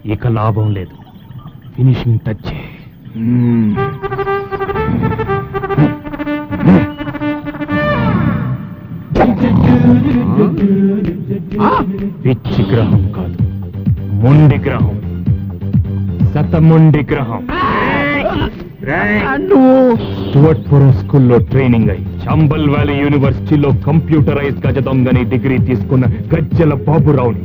ఇక లాభం లేదు ఫినిషింగ్ టచ్ పిచ్చి గ్రహం కాదు మొండి గ్రహం సతమొండి గ్రహం స్టువర్ట్పురం స్కూల్లో ట్రైనింగ్ అయి చంబల్ వ్యాలీ యూనివర్సిటీలో కంప్యూటరైజ్ గజ దొంగని డిగ్రీ తీసుకున్న గజ్జల బాబురావుని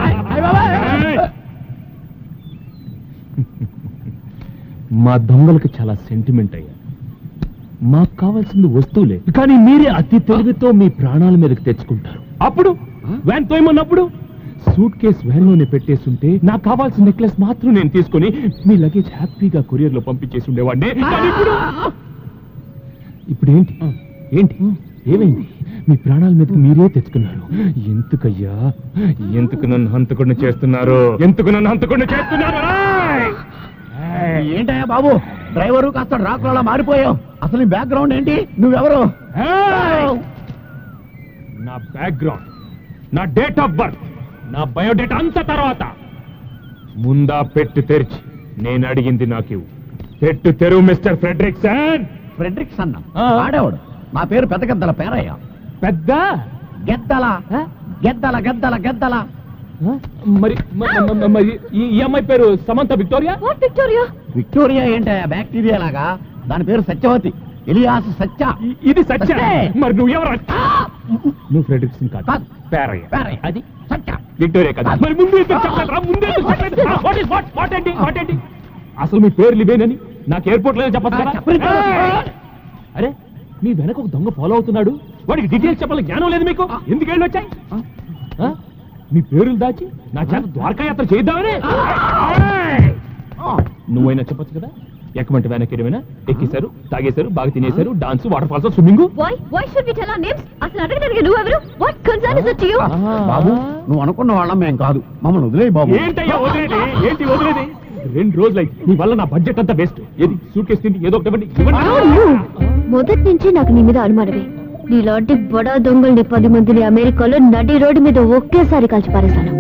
మా దొంగలకు చాలా సెంటిమెంట్ అయ్యా మాకు కావాల్సింది వస్తువులే కానీ మీరే అతి తెలివితో మీ ప్రాణాల మీదకి తెచ్చుకుంటారు అప్పుడు వ్యాన్ తోయమన్నప్పుడు సూట్ కేస్ వ్యాన్ లోనే పెట్టేస్తుంటే నాకు కావాల్సిన నెక్లెస్ మాత్రం నేను తీసుకొని మీ లగేజ్ హ్యాపీగా కొరియర్ లో పంపించేసి ఉండేవాడిని కానీ ఇప్పుడు ఇప్పుడు ఏంటి ఏంటి ఏమైంది మీ ప్రాణాల మీదకి మీరే తెచ్చుకున్నారు ఎందుకయ్యా ఎందుకు నన్ను హంతకుండా చేస్తున్నారు ఎందుకు నన్ను హంతకుండా చేస్తున్నారు రాయ్! ఏయ్! ఏంటయ్యా బాబు డ్రైవరు కాస్త డ్రాకులా మారిపోయావు అసలు ఈ బ్యాక్గ్రౌండ్ ఏంటి నువ్వెవరు ఏయ్! నా బ్యాక్గ్రౌండ్ నా డేట్ ఆఫ్ బర్త్ నా బయోడేటా అంత తర్వాత ముందా పెట్టు తెరిచి నేను అడిగింది నాకు ఇవ్వు. పెట్టు తెరువు మిస్టర్ ఫ్రెడరిక్సన్ ఫ్రెడ్రిక్స్ అన్న ఆ. ఆడేవాడు నా పేరు పెద్ద గద్దల పేరయ్య పెద్ద గెద్దల గెద్దల గెద్దల గెద్దల ఆ? మరి మ- మ- మ- మరి ఈ ఈ అమ్మాయి పేరు Samantha Victoria what Victoria Victoria ఏంటయ్యా బ్యాక్టీరియా లాగా దాని పేరు సత్యవతి ఎలియాస్ సత్య ఇ- ఇది సత్య సత్యే. మరి నువ్వు ఎవరు నువ్వు ఫ్రెడరిక్సన్ కాదు కాదు. పేరయ్య పేరయ్య అది సత్య విక్టోరియా కదా మరి ముందు ఎందుకు చెప్పలేదురా? ముందు ఎందుకు చెప్పలేదు? ఆ, what is what? What ఏంటి? What ఏంటి? అసలు మీ పేర్లు ఇవేనని నాకు ఎయిర్పోర్ట్ లో చెప్పదు కదా? ఆ, చెప్పలేదు. ఏయ్! అరే మీ వెనక ఒక దొంగ ఫాలో అవుతున్నాడు వాడికి డీటెయిల్స్ చెప్పాలి జ్ఞానం లేదు మీకు ఎందుకు వెళ్ళి వచ్చాయి ఆ? మీ పేర్లు దాచి నా చేత ద్వారకా యాత్ర చేద్దామని ఏయ్! నువ్వైనా చెప్పొచ్చు కదా ఎక్కమంటే వెనక్కి ఎడమైనా ఎక్కేశారు తాగేశారు బాగా తినేశారు dance waterfalls swimming why why should we tell our names అసలు అడగడానికి నువ్వెవరు what concern is it to you బాబు నువ్వు అనుకున్న వాళ్ళం మేం కాదు మమ్మల్ని వదిలేయి బాబు ఏంటయ్యా వదిలేది ఏంటి వదిలేది రెండు రోజులు అయింది నీ వల్ల నా బడ్జెట్ అంతా వేస్ట్ ఏది సూట్ కేసు తిండి ఏదో ఒకటి ఇవ్వండి. ఇవ్వండి. మొదటి నుంచి నాకు నీ మీద అనుమానమే నీలాంటి బడా దొంగల్ని పది మందిని అమెరికాలో నడి రోడ్డు మీద ఒకేసారి కాల్చి పారేశాను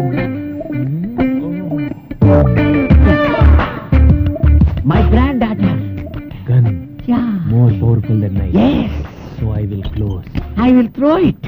my granddaughter Gun more powerful than knife. So I will close. I will throw it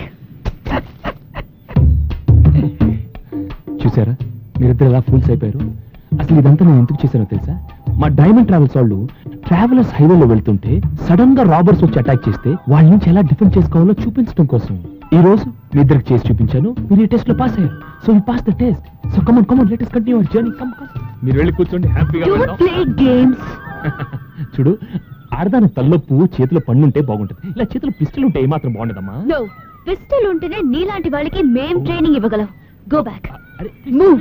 చూసారా మీరిద్దరు ఎలా ఫూల్స్ అయిపోయారు అసలు ఇదంతా నేను ఎందుకు చేశానో తెలుసా మా డైమండ్ ట్రావెల్స్ వాళ్ళు ట్రావెలర్స్ హైవేలో వెళ్తుంటే సడన్ గా రాబర్స్ వచ్చి అటాక్ చేస్తే వాళ్ళ నుంచి ఎలా డిఫెండ్ చేసుకోవాలో చూపించడం కోసం ఈ రోజు మీ ఇద్దరికి చేసి చూపించాను మీరు ఈ టెస్ట్ లో పాస్ అయ్యారు so you pass the test so come on come on latest continue our journey come come మీరు వెళ్ళి కూర్చోండి హ్యాపీగా డోంట్ ప్లే గేమ్స్ చూడు ఆడదాని తల్లో పువ్వు చేతిలో పండుంటే బాగుంటుంది ఇలా చేతిలో పిస్టల్ ఉంటే ఏమాత్రం బాగుండదమ్మా నో పిస్టల్ ఉంటేనే నీలాంటి వాళ్ళకి మేం ట్రైనింగ్ ఇవ్వగలం గో బ్యాక్ అరే Move.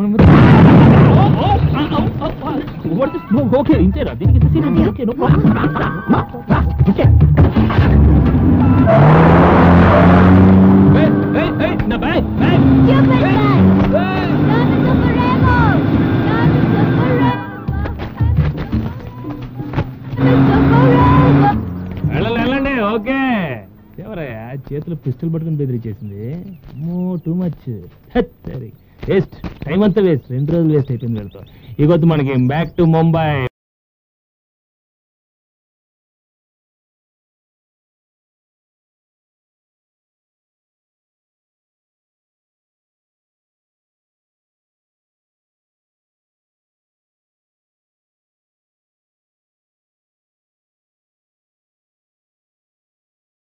ఓకే ఇంతేరా దీనికి ఇంత సీన్ ఉంది. ఓకే నో నా bag bag Stupid guy! Not the Superemo! Not the Superemo! The Superemo! వెళ్ళండి వెళ్ళండి ఓకే ఎవరయ్యా చేతిలో పిస్టల్ పట్టుకుని బెదిరించేసింది మో టూ మచ్ సరే వేస్ట్ టైం అంతా వేస్ట్ రెండు రోజులు వేస్ట్ అయిపోయింది వెళ్తాం ఇకొద్దు మనకి బ్యాక్ టు ముంబై